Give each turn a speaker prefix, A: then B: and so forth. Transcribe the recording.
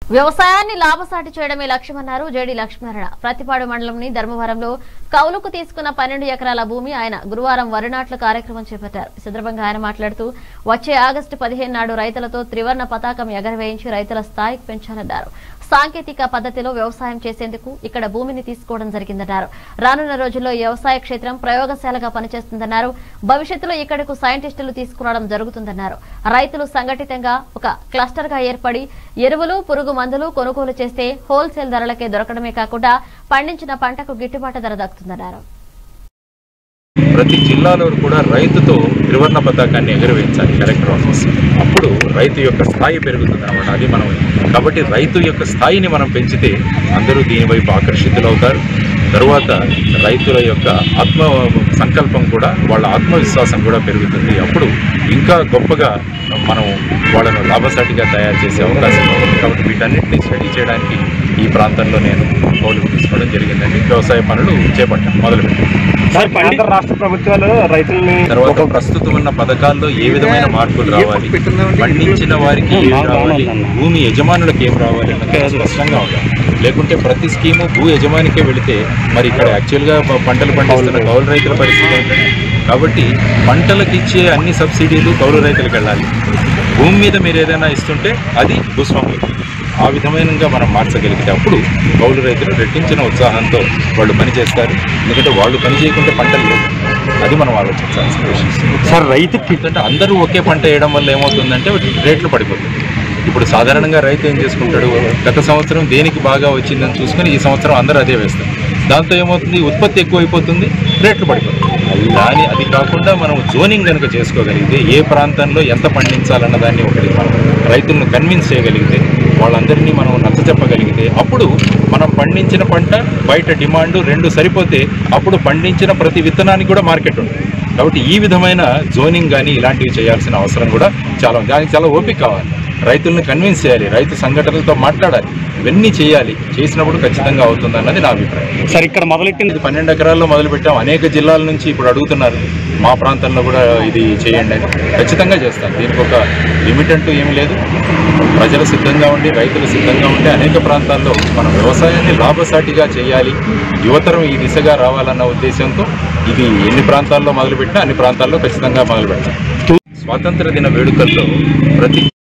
A: వ్యవసాయాన్ని లాభసాటి చేయడమే లక్ష్యమన్నారు జేడి లక్ష్మీనారాయణ ప్రతిపాడు మండలంని ధర్మవరంలో కౌలుకు తీసుకున్న పన్నెండు ఎకరాల భూమి ఆయన గురువారం వరి నాట్ల కార్యక్రమం చేపట్టారు ఈ సందర్భంగా ఆయన మాట్లాడుతూ వచ్చే ఆగస్టు పదిహేను నాడు రైతులతో త్రివర్ణ పతాకం ఎగరవేయించి రైతుల స్థాయికి పెంచాలన్నారు సాంకేతిక పద్ధతిలో వ్యవసాయం చేసేందుకు ఇక్కడ భూమిని తీసుకోవడం జరిగిందన్నారు రానున్న రోజుల్లో ఈ వ్యవసాయ క్షేత్రం ప్రయోగశాలగా పనిచేస్తుందన్నారు భవిష్యత్తులో ఇక్కడకు సైంటిస్టులు తీసుకురావడం జరుగుతుందన్నారు రైతులు సంఘటితంగా ఒక క్లస్టర్ గా ఏర్పడి ఎరువులు పురుగు మందులు కొనుగోలు చేస్తే హోల్సేల్ ధరలకే దొరకడమే కాకుండా పండించిన పంటకు గిట్టుబాటు ధర దక్కుతుందన్నారు
B: ప్రతి జిల్లాలో కూడా రైతుతో త్రివర్ణ పతాకాన్ని ఎగురవేయించాలి కలెక్టర్ ఆఫీస్ అప్పుడు రైతు యొక్క స్థాయి పెరుగుతుంది అన్నమాట అది మనం కాబట్టి రైతు యొక్క స్థాయిని మనం పెంచితే అందరూ దీని వైపు ఆకర్షితులవుతారు తరువాత రైతుల యొక్క ఆత్మ సంకల్పం కూడా వాళ్ళ ఆత్మవిశ్వాసం కూడా పెరుగుతుంది అప్పుడు ఇంకా గొప్పగా మనం వాళ్ళను లాభసాటిగా తయారు చేసే అవకాశం ఉంది కాబట్టి వీటన్నిటిని స్టడీ చేయడానికి ఈ ప్రాంతంలో నేను కౌలుకు తీసుకోవడం జరిగిందండి వ్యవసాయ పనులు చేపట్టాను మొదలుపెట్టాను
C: సార్ కేంద్ర రాష్ట్ర ప్రభుత్వాలు రైతుల్ని
B: తర్వాత ప్రస్తుతం ఉన్న పథకాల్లో ఏ విధమైన మార్పులు రావాలి పండించిన వారికి ఏం రావాలి భూమి యజమానులకు ఏం రావాలి అన్నది స్పష్టంగా ఉండాలి లేకుంటే ప్రతి స్కీము భూ యజమానికే వెళితే మరి ఇక్కడ యాక్చువల్గా ప- పంటలు పండిస్తున్న కౌలు రైతుల పరిస్థితి ఏంటంటే కాబట్టి పంటలకు ఇచ్చే అన్ని సబ్సిడీలు కౌలు రైతులకు వెళ్ళాలి భూమి మీద మీరు ఏదైనా ఇస్తుంటే అది భూస్వాములకు ఆ విధమైనగా మనం మార్చగలిగితే అప్పుడు కౌలు రైతులు రెట్టించిన ఉత్సాహంతో వాళ్ళు పని చేస్తారు ఎందుకంటే వాళ్ళు పని చేయకుంటే పంటలు లేవు అది మనం ఆలోచించాల్సిన విషయం
C: సార్ రైతుకి
B: ఎందుకంటే అందరూ ఒకే పంట వేయడం వల్ల ఏమవుతుందంటే రేట్లు పడిపోతుంది ఇప్పుడు సాధారణంగా రైతు ఏం చేసుకుంటాడు గత సంవత్సరం దేనికి బాగా వచ్చిందని చూసుకొని ఈ సంవత్సరం అందరూ అదే వేస్తారు దాంతో ఏమవుతుంది ఉత్పత్తి ఎక్కువైపోతుంది రేట్లు పడిపోతుంది దాని అది కాకుండా మనం జోనింగ్ కనుక చేసుకోగలిగితే ఏ ప్రాంతంలో ఎంత పండించాలన్న దాన్ని ఒకటి మనం రైతులను కన్విన్స్ చేయగలిగితే వాళ్ళందరినీ మనం నచ్చ చెప్పగలిగితే అప్పుడు మనం పండించిన పంట బయట డిమాండ్ రెండు సరిపోతే అప్పుడు పండించిన ప్రతి విత్తనానికి కూడా మార్కెట్ ఉంటుంది కాబట్టి ఈ విధమైన జోనింగ్ కానీ ఇలాంటివి చేయాల్సిన అవసరం కూడా చాలా ఉంది దానికి చాలా ఓపిక కావాలి రైతులను కన్విన్స్ చేయాలి రైతు సంఘటనలతో మాట్లాడాలి ఇవన్నీ చేయాలి చేసినప్పుడు ఖచ్చితంగా అవుతుంది అన్నది నా అభిప్రాయం
C: సార్ ఇక్కడ మొదలెట్టింది
B: ఇది పన్నెండు ఎకరాల్లో మొదలుపెట్టాం అనేక జిల్లాల నుంచి ఇప్పుడు అడుగుతున్నారు మా ప్రాంతంలో కూడా ఇది చేయండి అని ఖచ్చితంగా చేస్తాం దీనికి ఒక లిమిట్ అంటూ ఏమీ లేదు ప్రజలు సిద్ధంగా ఉండి రైతులు సిద్ధంగా ఉండి అనేక ప్రాంతాల్లో మనం వ్యవసాయాన్ని లాభసాటిగా చేయాలి యువతరం ఈ దిశగా రావాలన్న ఉద్దేశంతో ఇది ఎన్ని ప్రాంతాల్లో మొదలుపెట్టినా అన్ని ప్రాంతాల్లో ఖచ్చితంగా మొదలుపెడతాం స్వాతంత్ర దిన వేడుకల్లో ప్రతి